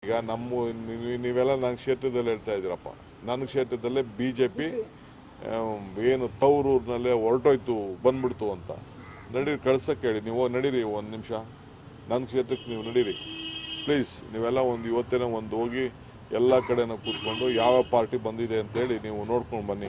ಈಗ ನಮ್ಮ ನೀ- ನೀವೆಲ್ಲ ನನ್ನ ಕ್ಷೇತ್ರದಲ್ಲಿ ಹೇಳ್ತಾ ಇದ್ದೀರಪ್ಪ ನನ್ನ ಕ್ಷೇತ್ರದಲ್ಲೇ ಬಿ ಜೆ ಪಿ ಏನು ತವರೂರಿನಲ್ಲೇ ಹೊರಟೋಯ್ತು ಬಂದ್ಬಿಡ್ತು ಅಂತ ನಡೀರಿ ಕಳ್ಸಕ್ಕೆ ಹೇಳಿ ನೀವು ನಡೀರಿ ಒಂದು ನಿಮಿಷ ನನ್ನ ಕ್ಷೇತ್ರಕ್ಕೆ ನೀವು ನಡೀರಿ ಪ್ಲೀಸ್ ನೀವೆಲ್ಲ ಒಂದು ಇವತ್ತೇನೋ ಒಂದು ಹೋಗಿ ಎಲ್ಲ ಕಡೆನೂ ಕೂತ್ಕೊಂಡು ಯಾವ ಪಾರ್ಟಿ ಬಂದಿದೆ ಅಂತೇಳಿ ನೀವು ನೋಡ್ಕೊಂಡು ಬನ್ನಿ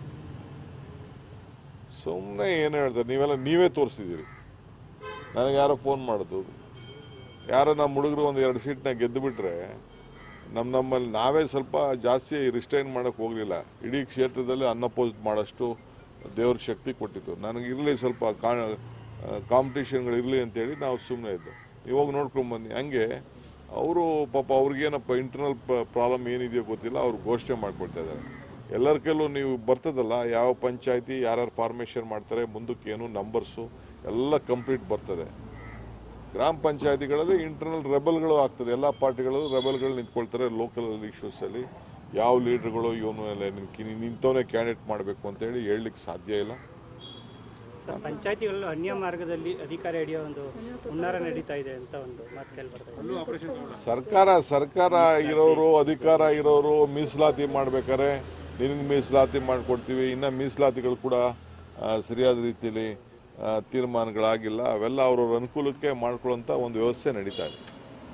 ಸುಮ್ಮನೆ ಏನು ಹೇಳ್ತಾರೆ ನೀವೆಲ್ಲ ನೀವೇ ತೋರಿಸಿದ್ದೀರಿ ನನಗೆ ಯಾರೋ ಫೋನ್ ಮಾಡೋದು ಯಾರೋ ನಮ್ಮ ಹುಡುಗರು ಒಂದು ಎರಡು ಸೀಟ್ನ ಗೆದ್ದು ಬಿಟ್ರೆ ನಮ್ಮ ನಮ್ಮಲ್ಲಿ ನಾವೇ ಸ್ವಲ್ಪ ಜಾಸ್ತಿ ರಿಸ್ಟೈನ್ ಮಾಡೋಕ್ಕೆ ಹೋಗಲಿಲ್ಲ ಇಡೀ ಕ್ಷೇತ್ರದಲ್ಲಿ ಅನ್ಅಪೋಸ್ ಮಾಡೋಷ್ಟು ದೇವ್ರ ಶಕ್ತಿ ಕೊಟ್ಟಿತ್ತು ನನಗೆ ಇರಲಿ ಸ್ವಲ್ಪ ಕಾಂಪಿಟೇಷನ್ಗಳು ಇರಲಿ ಅಂತೇಳಿ ನಾವು ಸುಮ್ಮನೆ ಇದ್ದು ಇವಾಗ ನೋಡ್ಕೊಂಬನ್ನಿ ಹಂಗೆ ಅವರು ಪಾಪ ಅವ್ರಿಗೇನಪ್ಪ ಇಂಟರ್ನಲ್ ಪ್ರಾಬ್ಲಮ್ ಏನಿದೆಯೋ ಗೊತ್ತಿಲ್ಲ ಅವ್ರು ಘೋಷಣೆ ಮಾಡ್ಕೊಳ್ತಾ ಇದ್ದಾರೆ ಎಲ್ಲರ ಕೈಲೂ ನೀವು ಬರ್ತದಲ್ಲ ಯಾವ ಪಂಚಾಯತಿ ಯಾರ್ಯಾರು ಫಾರ್ಮೇಷನ್ ಮಾಡ್ತಾರೆ ಮುಂದಕ್ಕೆ ಏನು ನಂಬರ್ಸು ಎಲ್ಲ ಕಂಪ್ಲೀಟ್ ಬರ್ತದೆ ಗ್ರಾಮ ಪಂಚಾಯತಿಗಳಲ್ಲಿ ಇಂಟರ್ನಲ್ ರೆಬಲ್ಗಳು ಆಗ್ತದೆ ಎಲ್ಲ ಪಾರ್ಟಿಗಳು ರೆಬಲ್ಗಳು ನಿಂತ್ಕೊಳ್ತಾರೆ ಲೋಕಲ್ ಇಶ್ಯೂಸಲ್ಲಿ ಯಾವ ಲೀಡರ್ಗಳು ಇವನು ಎಲ್ಲ ನಿನ್- ನಿಂತವನೇ ಕ್ಯಾಂಡಿಡೇಟ್ ಮಾಡಬೇಕು ಅಂತೇಳಿ ಹೇಳಲಿಕ್ಕೆ ಸಾಧ್ಯ ಇಲ್ಲ ಸರ್ ಪಂಚಾಯತಿಗಳು ಅನ್ಯ ಮಾರ್ಗದಲ್ಲಿ ಅಧಿಕಾರ ಹಿಡಿಯೋ ಒಂದು ಹುನ್ನಾರ ನಡೀತಾ ಇದೆ ಅಂತ ಒಂದು ಮಾತು ಕೇಳಿ ಬರ್ತಾ ಇದೆ ಸರ್ಕಾರ ಸರ್ಕಾರ ಇರೋರು ಅಧಿಕಾರ ಇರೋರು ಮೀಸಲಾತಿ ಮಾಡ್ಬೇಕಾದ್ರೆ ನಿನಗೆ ಮೀಸಲಾತಿ ಮಾಡಿಕೊಡ್ತೀವಿ ಇನ್ನು ಮೀಸಲಾತಿಗಳು ಕೂಡ ಆ, ಸರಿಯಾದ ರೀತಿಯಲ್ಲಿ ಆ, ತೀರ್ಮಾನಗಳಾಗಿಲ್ಲ ಅವೆಲ್ಲ ಅವ್ರವ್ರ ಅನುಕೂಲಕ್ಕೆ ಮಾಡ್ಕೊಳ್ಳೋಂಥ ಒಂದು ವ್ಯವಸ್ಥೆ ನಡೀತಾ ಇದೆ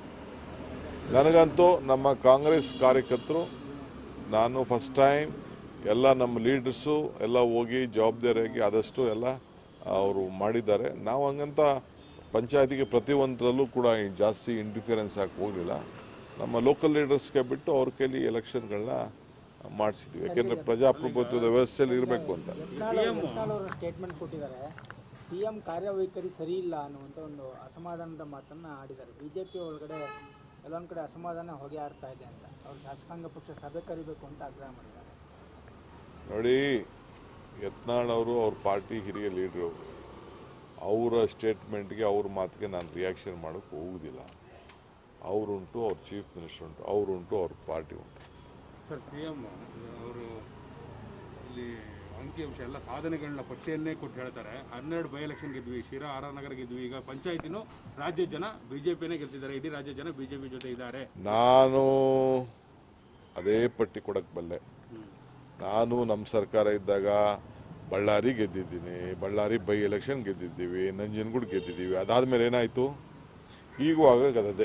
ನನಗಂತೂ ನಮ್ಮ ಕಾಂಗ್ರೆಸ್ ಕಾರ್ಯಕರ್ತರು ನಾನು ಫಸ್ಟ್ ಟೈಮ್ ಎಲ್ಲ ನಮ್ಮ ಲೀಡರ್ಸು ಎಲ್ಲ ಹೋಗಿ ಜವಾಬ್ದಾರಿಯಾಗಿ ಆದಷ್ಟು ಎಲ್ಲ ಅವರು ಮಾಡಿದ್ದಾರೆ ನಾವು ಹಂಗಂತ ಪಂಚಾಯತಿಗೆ ಪ್ರತಿಯೊಂದರಲ್ಲೂ ಕೂಡ ಈ ಜಾಸ್ತಿ ಇಂಡಿಫರೆನ್ಸ್ ಹಾಕಿ ಹೋಗಲಿಲ್ಲ ನಮ್ಮ ಲೋಕಲ್ ಲೀಡರ್ಸ್ಗೆ ಬಿಟ್ಟು ಅವ್ರ ಕೈಲಿ ಎಲೆಕ್ಷನ್ಗಳನ್ನ ಮಾಡಿಸಿದ್ವಿ ಯಾಕೆಂದರೆ ಪ್ರಜಾಪ್ರಭುತ್ವದ ವ್ಯವಸ್ಥೆಯಲ್ಲಿ ಇರಬೇಕು ಅಂತ ಅವರ ಸ್ಟೇಟ್ಮೆಂಟ್ ಕೊಟ್ಟಿದ್ದಾರೆ ಸಿಎಂ ಕಾರ್ಯವೈಖರಿ ಸರಿ ಇಲ್ಲ ಅನ್ನುವಂಥ ಒಂದು ಅಸಮಾಧಾನದ ಮಾತನ್ನ ಆಡಿದ್ದಾರೆ ಬಿಜೆಪಿ ಒಳಗಡೆ ಎಲ್ಲೊಂದ್ ಕಡೆ ಅಸಮಾಧಾನ ಹೊಗೆ ಆಡ್ತಾ ಇದೆ ಅಂತ ಅವ್ರು ಶಾಸಕಾಂಗ ಪಕ್ಷ ಸಭೆ ಕರಿಬೇಕು ಅಂತ ಆಗ್ರಹ ಮಾಡಿದ್ದಾರೆ ನೋಡಿ ಯತ್ನಾಳ್ ಅವರು ಅವ್ರ ಪಾರ್ಟಿ ಹಿರಿಯ ಲೀಡ್ರು ಅವರ ಸ್ಟೇಟ್ಮೆಂಟ್ಗೆ ಅವ್ರ ಮಾತಿಗೆ ನಾನು ರಿಯಾಕ್ಷನ್ ಮಾಡೋಕ್ಕೆ ಹೋಗುದಿಲ್ಲ ಅವರುಂಟು ಅವ್ರ ಚೀಫ್ ಮಿನಿಸ್ಟರ್ ಉಂಟು ಅವರುಂಟು ಅವ್ರ ಪಾರ್ಟಿ ಉಂಟು ಸರ್ ಸಿ ಎಂ ಅವರು ಇಲ್ಲಿ ಅಂಕಿಅಂಶ ಎಲ್ಲ ಸಾಧನೆಗಳನ್ನ ಪಟ್ಟಿಯನ್ನೇ ಕೊಟ್ಟು ಹೇಳ್ತಾರೆ ಹನ್ನೆರಡು ಬೈ ಎಲೆಕ್ಷನ್ ಗೆದ್ವಿ ಶಿರಾ ಆರ್ ಆರ್ ನಗರ ಗೆದ್ವಿ ಈಗ ಪಂಚಾಯತಿನೂ ರಾಜ್ಯದ ಜನ ಬಿಜೆಪಿನೇ ಗೆದ್ದಿದ್ದಾರೆ ಇಡೀ ರಾಜ್ಯದ ಜನ ಬಿಜೆಪಿ ಜೊತೆ ಇದ್ದಾರೆ ನಾನು ಅದೇ ಪಟ್ಟಿ ಕೊಡಕ್ಕೆ ಬಲ್ಲೆ ನಾನು ನಮ್ಮ ಸರ್ಕಾರ ಇದ್ದಾಗ ಬಳ್ಳಾರಿ ಗೆದ್ದಿದ್ದೀನಿ ಬಳ್ಳಾರಿ ಬೈ ಎಲೆಕ್ಷನ್ ಗೆದ್ದಿದ್ದೀವಿ ನಂಜನಗೂಡು ಗೆದ್ದಿದ್ದೀವಿ ಅದಾದ್ಮೇಲೆ ಏನಾಯಿತು ಈಗೂ ಆಗದೆ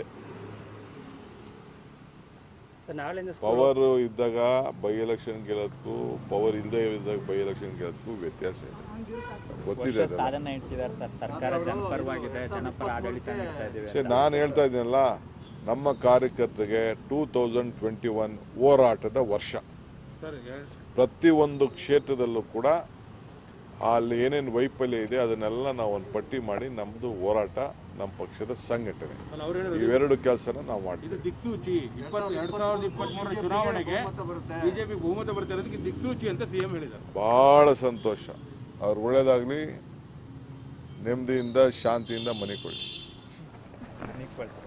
ಸರ್ ನಾಳೆಯಿಂದ ಸ್ಕೂಲ್ ಪವರ್ ಇದ್ದಾಗ ಬೈ ಎಲೆಕ್ಷನ್ ಗೆಲ್ಲೋದಕ್ಕೂ ಪವರ್ ಇಲ್ಲದೆ ಇದ್ದಾಗ ಬೈ ಎಲೆಕ್ಷನ್ ಗೆಲ್ಲೋದಕ್ಕೂ ವ್ಯತ್ಯಾಸ ಇದೆ ಗೊತ್ತಿದೆ ಅದೆಲ್ಲ. ಸಾಧನೆ ಇಟ್ಟಿದ್ದಾರೆ ಸರ್ ಸರ್ಕಾರ ಜನಪರವಾಗಿದೆ ಜನಪರ ಆಡಳಿತ ನೀಡ್ತಾ ಇದ್ದೀವಿ ಸರಿ ನಾನು ಹೇಳ್ತಾ ಇದ್ದೀನಲ್ಲ ನಮ್ಮ ಕಾರ್ಯಕರ್ತರಿಗೆ ಟೂ ತೌಸಂಡ್ ಟ್ವೆಂಟಿ ಒನ್ ಹೋರಾಟದ ವರ್ಷ ಸರ್ ಪ್ರತಿಯೊಂದು ಕ್ಷೇತ್ರದಲ್ಲೂ ಕೂಡ ಅಲ್ಲಿ ಏನೇನು ವೈಫಲ್ಯ ಇದೆ ಅದನ್ನೆಲ್ಲ ನಾವು ಒಂದು ಪಟ್ಟಿ ಮಾಡಿ ನಮ್ಮದು ಹೋರಾಟ ನಮ್ಮ ಪಕ್ಷದ ಸಂಘಟನೆ ಅವ್ರು ಹೇಳಿದ್ರು ಇವೆರಡು ಕೆಲಸನ ನಾವು ಇದು ಮಾಡ್ತೀವಿ ದಿಕ್ಸೂಚಿ ಇಪ್ಪತ್ತು ಎರಡ್ ಸಾವಿರದ ಇಪ್ಪತ್ಮೂರರ ಚುನಾವಣೆಗೆ ಬಿಜೆಪಿ ಬಹುಮತ ಬರುತ್ತೆ ಅನ್ನೋದಕ್ಕೆ ದಿಕ್ಸೂಚಿ ಅಂತ ಸಿಎಂ ಹೇಳಿದ್ದಾರೆ ಭಾಳ ಸಂತೋಷ ಅವ್ರು ಒಳ್ಳೇದಾಗಲಿ ನೆಮ್ಮದಿಯಿಂದ ಶಾಂತಿಯಿಂದ ಮನೆ ಕೊಡಿ ಈಕ್ವಲ್